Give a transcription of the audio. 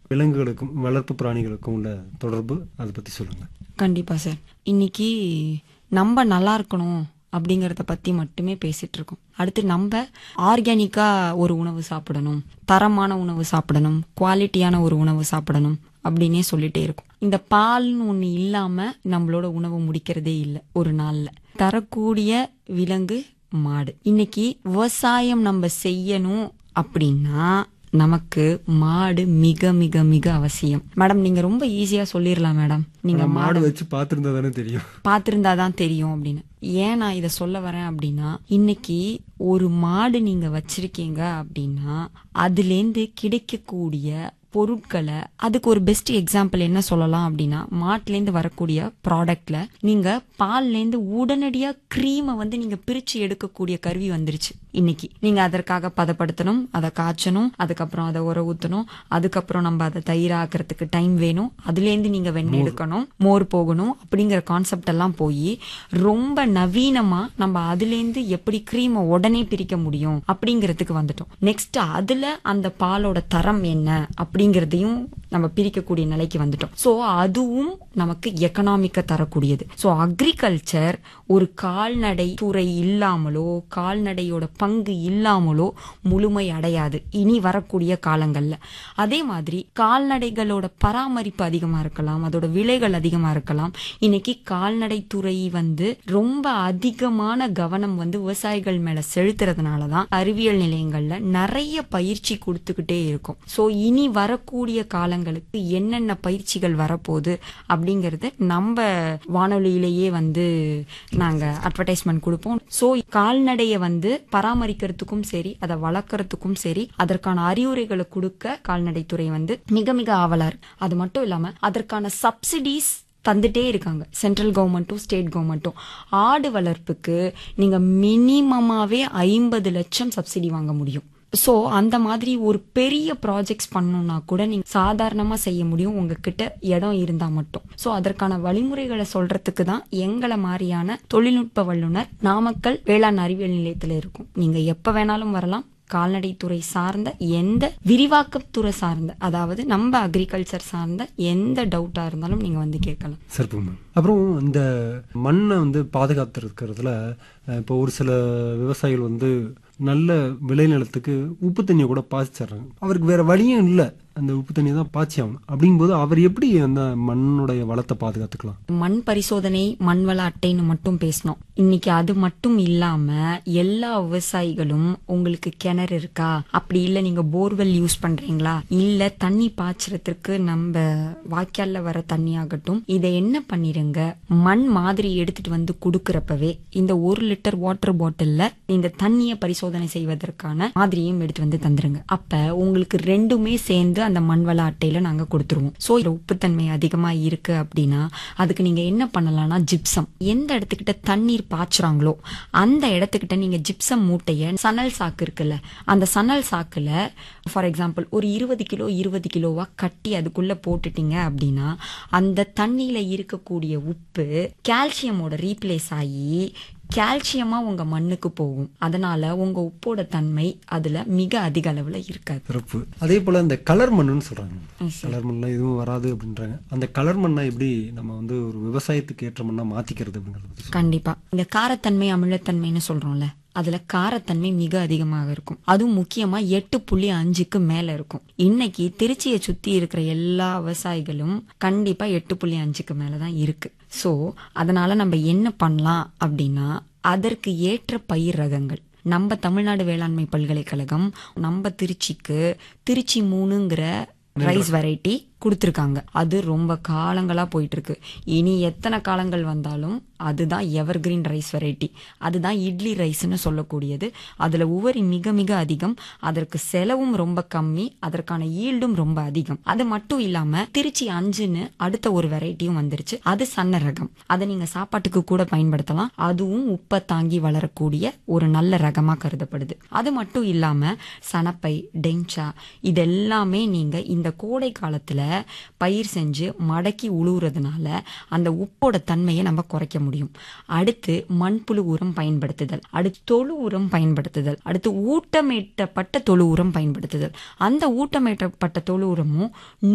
விலங்குகளுக்கும் வளர்ப்பு பிராணிகளுக்கும் உள்ள தொடர்பு அதை பத்தி சொல்லுங்க கண்டிப்பா சார் இன்னைக்கு நம்ம நல்லா இருக்கணும் அப்படிங்கறத பத்தி மட்டுமே பேசிட்டு இருக்கோம் அடுத்து நம்ம ஆர்கானிக்கா ஒரு உணவு சாப்பிடணும் தரமான உணவு சாப்பிடணும் குவாலிட்டியான ஒரு உணவு சாப்பிடணும் அப்படின்னே சொல்லிட்டே இருக்கும் இந்த பால்னு ஒண்ணு இல்லாம நம்மளோட உணவு முடிக்கிறதே இல்லை ஒரு நாள்ல தரக்கூடிய விலங்கு மாடு இன்னைக்கு விவசாயம் நம்ம செய்யணும் அப்படின்னா நமக்கு மாடு மிக மிக மிக அவசியம் மேடம் நீங்க ரொம்ப ஈஸியா சொல்லிடலாம் மேடம் நீங்க ஆனா மாடு வச்சு பார்த்திருந்தா தானே தெரியும் பார்த்திருந்தா தான் தெரியும் அப்படின்னு ஏன் நான் இதை சொல்ல வரேன் அப்படின்னா இன்னைக்கு ஒரு மாடு நீங்க வச்சிருக்கீங்க அப்படின்னா அதுலேருந்து கிடைக்கக்கூடிய பொருட்களை அதுக்கு ஒரு பெஸ்ட் எக்ஸாம்பிள் என்ன சொல்லலாம் அப்படின்னா மாட்டுலேருந்து வரக்கூடிய ப்ராடக்ட்ல நீங்க பால்லேருந்து உடனடியா க்ரீமை வந்து நீங்க பிரிச்சு எடுக்கக்கூடிய கருவி வந்துருச்சு இன்னைக்கு நீங்க அதற்காக பதப்படுத்தணும் அதை காய்ச்சணும் அதுக்கப்புறம் அதை உர ஊத்தணும் அதுக்கப்புறம் நம்ம அதை தயிராக்கிறதுக்கு டைம் வேணும் அதுலேருந்து நீங்க வெண்ணெய் எடுக்கணும் மோர் போகணும் அப்படிங்கிற கான்செப்ட் எல்லாம் போய் ரொம்ப நவீனமா நம்ம அதுலேருந்து எப்படி க்ரீமை உடனே பிரிக்க முடியும் அப்படிங்கிறதுக்கு வந்துட்டோம் நெக்ஸ்ட் அதுல அந்த பாலோட தரம் என்ன அப்படிங்கறதையும் நம்ம பிரிக்கக்கூடிய நிலைக்கு வந்துட்டோம் சோ அதுவும் நமக்கு எக்கனாமிக்க தரக்கூடியது சோ அக்ரிகல்ச்சர் ஒரு கால்நடை துறை இல்லாமலோ கால்நடையோட பங்கு இல்லாமலோ முழுமை அடையாது இனி வரக்கூடிய காலங்கள்ல அதே மாதிரி கால்நடைகளோட பராமரிப்பு அதிகமா இருக்கலாம் அதோட விலைகள் அதிகமா இருக்கலாம் இன்னைக்கு கால்நடை துறை வந்து ரொம்ப அதிகமான கவனம் வந்து விவசாயிகள் மேல செலுத்துறதுனாலதான் அறிவியல் நிலையங்கள்ல நிறைய பயிற்சி கொடுத்துக்கிட்டே இருக்கும் சோ இனி வரக்கூடிய காலங்களுக்கு என்னென்ன பயிற்சிகள் வரப்போகுது அப்படிங்கறது நம்ம வானொலியிலேயே வந்து நாங்க அட்வர்டைஸ்மெண்ட் கொடுப்போம் சோ கால்நடையை வந்து பராமரிக்கிறதுக்கும் சரி அதை வளர்க்கறதுக்கும் சரி அதற்கான அறிவுரைகளை கொடுக்க கால்நடைத்துறை வந்து மிக மிக ஆவலார் அது மட்டும் இல்லாம அதற்கான சப்சிடிஸ் தந்துட்டே இருக்காங்க சென்ட்ரல் கவர்மெண்ட்டும் ஸ்டேட் கவர்மெண்ட்டும் ஆடு வளர்ப்புக்கு நீங்க மினிமமாவே ஐம்பது லட்சம் சப்சிடி வாங்க முடியும் ஸோ அந்த மாதிரி ஒரு பெரிய ப்ராஜெக்ட்ஸ் பண்ணணும்னா கூட நீங்க சாதாரணமா செய்ய முடியும் உங்ககிட்ட இடம் இருந்தா மட்டும் ஸோ அதற்கான வழிமுறைகளை சொல்றதுக்கு தான் எங்களை மாதிரியான தொழில்நுட்ப வல்லுனர் நாமக்கல் வேளாண் அறிவியல் நிலையத்துல இருக்கும் நீங்க எப்ப வேணாலும் வரலாம் கால்நடைத்துறை சார்ந்த எந்த விரிவாக்கத்துறை சார்ந்த அதாவது நம்ம அக்ரிகல்ச்சர் சார்ந்த எந்த டவுட்டா இருந்தாலும் நீங்க வந்து கேட்கலாம் சிறப்பு மேம் அப்புறம் இந்த மண்ணை வந்து பாதுகாத்துருக்கிறதுல இப்போ ஒரு சில விவசாயிகள் வந்து நல்ல விளைநிலத்துக்கு உப்பு தண்ணியை கூட பாய்ச்சிடுறாங்க அவருக்கு வேற வழியும் இல்லை அந்த உப்பு தண்ணியை தான் பாய்ச்சி ஆகணும் அப்படிங்கும்போது அவர் எப்படி அந்த மண்ணுடைய வளத்தை பாதுகாத்துக்கலாம் மண் பரிசோதனை மண் வள அட்டைன்னு மட்டும் பேசணும் இன்னைக்கு அது மட்டும் இல்லாம எல்லா விவசாயிகளும் உங்களுக்கு கிணறு இருக்கா அப்படி இல்ல நீங்க போர்வெல் யூஸ் பண்றீங்களா இல்ல தண்ணி பாய்ச்சறதுக்கு நம்ம வாய்க்கால்ல வர தண்ணி ஆகட்டும் இதை என்ன பண்ணிருங்க மண் மாதிரி எடுத்துட்டு வந்து குடுக்கறப்பவே இந்த ஒரு லிட்டர் வாட்டர் பாட்டில்ல இந்த தண்ணிய பரிசோதனை செய்வதற்கான மாதிரியும் எடுத்து வந்து தந்துருங்க அப்ப உங்களுக்கு ரெண்டுமே சேர்ந்து அந்த மண் வள அட்டையில நாங்க கொடுத்துருவோம் சோ இதுல உப்புத்தன்மை அதிகமா இருக்கு அப்படின்னா அதுக்கு நீங்க என்ன பண்ணலாம்னா ஜிப்சம் எந்த இடத்துக்கிட்ட தண்ணீர் பாய்ச்சுறாங்களோ அந்த இடத்துக்கிட்ட நீங்க ஜிப்சம் மூட்டைய சணல் சாக்கு இருக்குல்ல அந்த சணல் சாக்குல ஃபார் எக்ஸாம்பிள் ஒரு இருபது கிலோ இருபது கிலோவா கட்டி அதுக்குள்ள போட்டுட்டீங்க அப்படின்னா அந்த தண்ணியில இருக்கக்கூடிய உப்பு கால்சியமோட ரீப்ளேஸ் ஆகி கால்சியமா உங்க மண்ணுக்கு போகும் அதனால உங்க உப்போட தன்மை அதுல மிக அதிக அளவுல இருக்காது சிறப்பு அதே போல இந்த கலர் மண்ணுன்னு சொல்றாங்க கலர் மண்ணில் எதுவும் வராது அப்படின்றாங்க அந்த கலர் மண்ணை எப்படி நம்ம வந்து ஒரு விவசாயத்துக்கு ஏற்ற மண்ணா மாத்திக்கிறது அப்படிங்கிறது பத்தி கண்டிப்பா இந்த காரத்தன்மை அமிலத்தன்மைன்னு சொல்றோம்ல அதுல காரத்தன்மை மிக அதிகமாக இருக்கும் அதுவும் முக்கியமா எட்டு புள்ளி அஞ்சுக்கு மேல இருக்கும் இன்னைக்கு திருச்சியை சுத்தி இருக்கிற எல்லா விவசாயிகளும் கண்டிப்பா எட்டு புள்ளி அஞ்சுக்கு மேலதான் இருக்கு சோ அதனால நம்ம என்ன பண்ணலாம் அப்படின்னா அதற்கு ஏற்ற பயிர் ரகங்கள் நம்ம தமிழ்நாடு வேளாண்மை பல்கலைக்கழகம் நம்ம திருச்சிக்கு திருச்சி மூணுங்கிற ரைஸ் வெரைட்டி கொடுத்துருக்காங்க அது ரொம்ப காலங்களா போயிட்டு இருக்கு இனி எத்தனை காலங்கள் வந்தாலும் அதுதான் எவர் கிரீன் ரைஸ் வெரைட்டி அதுதான் இட்லி ரைஸ்னு சொல்லக்கூடியது அதுல உவரி மிக மிக அதிகம் அதற்கு செலவும் ரொம்ப கம்மி அதற்கான ஈல்டும் ரொம்ப அதிகம் அது மட்டும் இல்லாம திருச்சி அஞ்சுன்னு அடுத்த ஒரு வெரைட்டியும் வந்துருச்சு அது சன்ன ரகம் அதை நீங்க சாப்பாட்டுக்கு கூட பயன்படுத்தலாம் அதுவும் உப்பை தாங்கி வளரக்கூடிய ஒரு நல்ல ரகமா கருதப்படுது அது மட்டும் இல்லாம சனப்பை டெஞ்சா இதெல்லாமே நீங்க இந்த கோடை காலத்துல பயிர் செஞ்சு மடக்கி உழுவுறதுனால அந்த உப்போட தன்மையை நம்ம குறைக்க முடியும் அடுத்து மண்புழு உரம் பயன்படுத்துதல் அடுத்து தொழு உரம் பயன்படுத்துதல் அடுத்து ஊட்டமேற்றப்பட்ட தொழு உரம் பயன்படுத்துதல் அந்த ஊட்டமேற்றப்பட்ட தொழு உரமும்